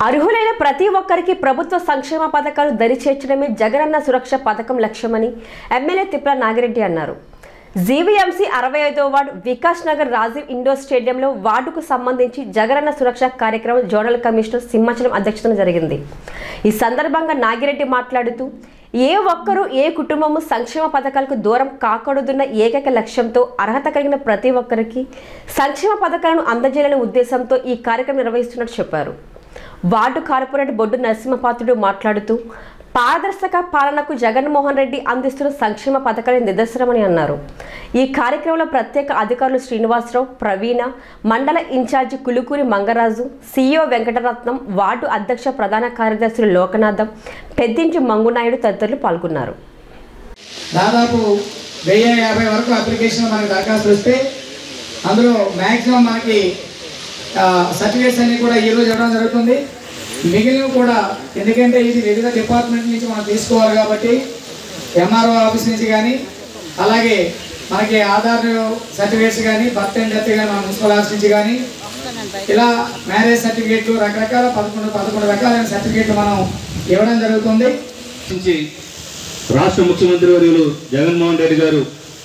అర్హులైన ప్రతి ఒక్కరికి ప్రభుత్వ సంక్షేమ పథకాలు దరిచేర్చడమే జగనన్న సురక్ష పథకం లక్ష్యమని ఎమ్మెల్యే తిప్ల నాగిరెడ్డి అన్నారు జీవీఎంసీ అరవై ఐదో వార్డు వికాస్ నగర్ రాజీవ్ ఇండోర్ స్టేడియంలో వార్డుకు సంబంధించి జగనన్న సురక్ష కార్యక్రమం జోనల్ కమిషనర్ సింహాచలం అధ్యక్షతన జరిగింది ఈ సందర్భంగా నాగిరెడ్డి మాట్లాడుతూ ఏ ఒక్కరూ ఏ కుటుంబము సంక్షేమ పథకాలకు దూరం కాకూడదున్న ఏకైక లక్ష్యంతో అర్హత కలిగిన ప్రతి ఒక్కరికి సంక్షేమ పథకాలను అందజేయాలనే ఉద్దేశంతో ఈ కార్యక్రమం నిర్వహిస్తున్నట్టు చెప్పారు వార్డు కార్పొరేటర్ బొడ్డు నరసింహపాత్రుడు మాట్లాడుతూ పారదర్శక పాలనకు జగన్మోహన్ రెడ్డి అందిస్తున్న సంక్షేమ పథకాల నిదర్శనమని అన్నారు ఈ కార్యక్రమంలో ప్రత్యేక అధికారులు శ్రీనివాసరావు ప్రవీణ మండల incharge Kulukuri Mangaraju CEO Venkataratnam ward అధ్యక్ష ప్రధాన కార్యదర్శులు లోకనాథం పెద్దింటి మంగునాయుడు తదితరులు పాల్గొన్నారు దాదాపు వెయ్యి యాభై వరకు అప్లికేషన్ మనకి దరఖాస్తులు వస్తే అందులో మ్యాక్సిమం మనకి సర్టిఫికేట్స్ అన్ని కూడా ఈరోజు ఇవ్వడం జరుగుతుంది మిగిలినవి కూడా ఎందుకంటే ఇది వివిధ డిపార్ట్మెంట్ నుంచి మనం తీసుకోవాలి కాబట్టి ఎంఆర్ఓ ఆఫీస్ నుంచి కానీ అలాగే మనకి ఆధార్ సర్టిఫికేట్స్ కానీ బర్త్ అండ్ డెత్ కానీ మన మున్సిపల్ ఆఫీస్ నుంచి కానీ ఇలా మ్యారేజ్ సర్టిఫికేట్లు రకరకాల పదకొండు పదకొండు రకాలైన సర్టిఫికేట్లు మనం ఇవ్వడం జరుగుతుంది నుంచి రాష్ట్ర ముఖ్యమంత్రి వర్యులు జగన్మోహన్ రెడ్డి గారు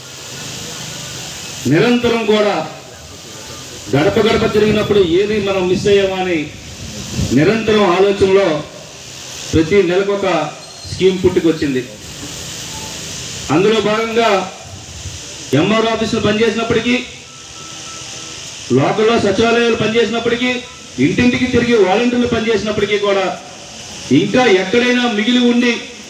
నిరంతరం కూడా గడప గడప తిరిగినప్పుడు ఏది మనం మిస్ అయ్యామా అని నిరంతరం ఆలోచనలో ప్రతి నెలకొక స్కీమ్ పుట్టుకొచ్చింది అందులో భాగంగా ఎంఆర్ ఆఫీసులు పనిచేసినప్పటికీ లోకల్లో సచివాలయాలు పనిచేసినప్పటికీ ఇంటింటికి తిరిగి వాలంటీర్లు పనిచేసినప్పటికీ కూడా ఇంకా ఎక్కడైనా మిగిలి ఉండి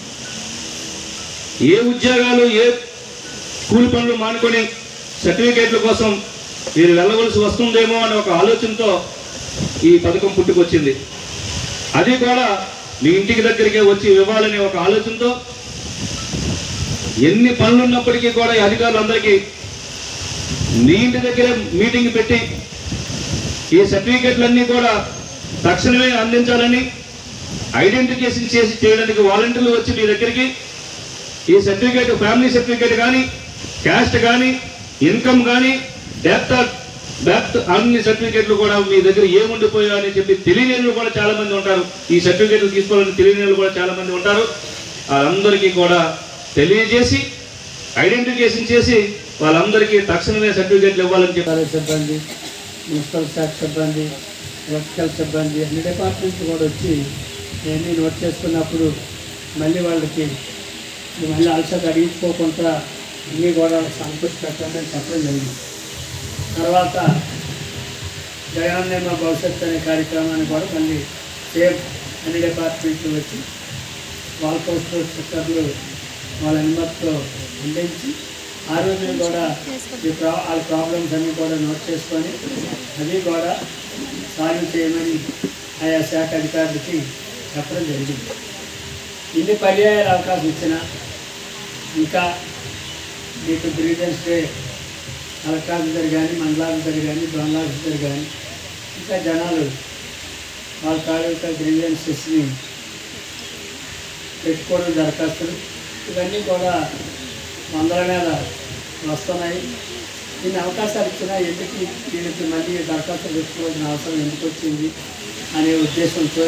ఏ ఉద్యోగాలు ఏ కూలి పనులు మానుకొని సర్టిఫికేట్ల కోసం మీరు వెళ్ళవలసి వస్తుందేమో అనే ఒక ఆలోచనతో ఈ పథకం పుట్టుకొచ్చింది అది కూడా మీ ఇంటికి దగ్గరికే వచ్చి ఇవ్వాలనే ఒక ఆలోచనతో ఎన్ని పనులు ఉన్నప్పటికీ కూడా ఈ అధికారులందరికీ మీ ఇంటి దగ్గర మీటింగ్ పెట్టి ఈ సర్టిఫికేట్లన్నీ కూడా తక్షణమే అందించాలని ఐడెంటిఫికేషన్ చేసి చేయడానికి వాలంటీర్లు వచ్చి మీ దగ్గరికి ఈ సర్టిఫికేట్ ఫ్యామిలీ సర్టిఫికేట్ కానీ క్యాస్ట్ కానీ ఇన్కమ్ కానీ డెత్ డెత్ అన్ని సర్టిఫికేట్లు కూడా మీ దగ్గర ఏముండిపోయా అని చెప్పి తెలియని కూడా చాలా మంది ఉంటారు ఈ సర్టిఫికేట్లు తీసుకోవాలని తెలియని కూడా చాలా మంది ఉంటారు వాళ్ళందరికీ కూడా తెలియజేసి ఐడెంటిఫికేషన్ చేసి వాళ్ళందరికీ తక్షణమే సర్టిఫికేట్లు ఇవ్వాలని చెప్పి సచివాలయ సిబ్బంది మున్సిపల్ శాఖ సిబ్బంది ఎలక్ట్రికల్ సిబ్బంది అన్ని డిపార్ట్మెంట్స్ కూడా వచ్చి ఇవన్నీ నోట్ చేసుకున్నప్పుడు మళ్ళీ వాళ్ళకి ఇది మళ్ళీ అలసట అడిగించుకోకుండా అన్నీ కూడా సమకూర్చి పెట్టాలని చెప్పడం జరిగింది తర్వాత జగనన్న భవిష్యత్తు అనే కార్యక్రమాన్ని కూడా మళ్ళీ సేమ్ అన్ని డిపార్ట్మెంట్లు వచ్చి వాళ్ళ పోస్టులు స్టిక్కర్లు వాళ్ళ అనుమతితో అందించి ఆ రోజు కూడా ఈ ప్రా వాళ్ళ ప్రాబ్లమ్స్ అన్నీ కూడా నోట్ చేసుకొని అవి కూడా సాల్వ్ చేయమని ఆయా శాఖ అధికారులకి చెప్పడం జరిగింది ఇన్ని పర్యాయాలు అవకాశం ఇచ్చినా ఇంకా మీకు గ్రీవెన్స్ డే కలెక్టర్ ఆఫీసర్ కానీ మండలాఫీసర్ కానీ జోనల్ ఆఫీసర్ కానీ ఇంకా జనాలు వాళ్ళ తాలూకా గ్రీవెన్సెస్ని పెట్టుకోవడం దరఖాస్తులు ఇవన్నీ కూడా వందల మీద వస్తున్నాయి దీన్ని అవకాశాలు ఇచ్చినా ఎందుకు దీనికి మళ్ళీ దరఖాస్తులు పెట్టుకోవాల్సిన అవసరం ఎందుకు వచ్చింది అనే ఉద్దేశంతో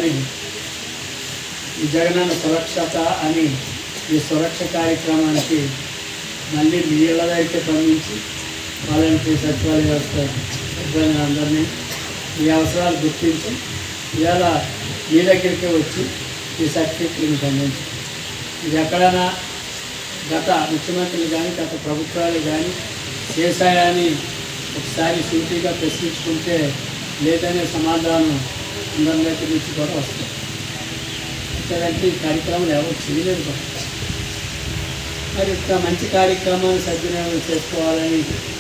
ఈ జగనన్న సురక్షత అని ఈ సురక్ష కార్యక్రమానికి మళ్ళీ మీ ఇళ్ళ దగ్గరికి పంపించి వాలంటీ సచివాలయ వ్యవస్థ సిబ్బంది అందరినీ ఈ అవసరాలు గుర్తించి ఇవాళ మీ దగ్గరికి వచ్చి ఈ సర్టిఫికెట్లు మీకు అందించి ఇది ఎక్కడైనా గత ముఖ్యమంత్రులు కానీ గత ప్రభుత్వాలు కానీ చేశాయని ఒకసారి సూటిగా ప్రశ్నించుకుంటే లేదనే సమాధానం అందరి దగ్గర నుంచి కూడా వస్తుంది ఇలాంటి ఈ కార్యక్రమాలు ఎవరు చేయలేదు కూడా మరి ఇంత మంచి కార్యక్రమాన్ని సద్వినియోగం చేసుకోవాలని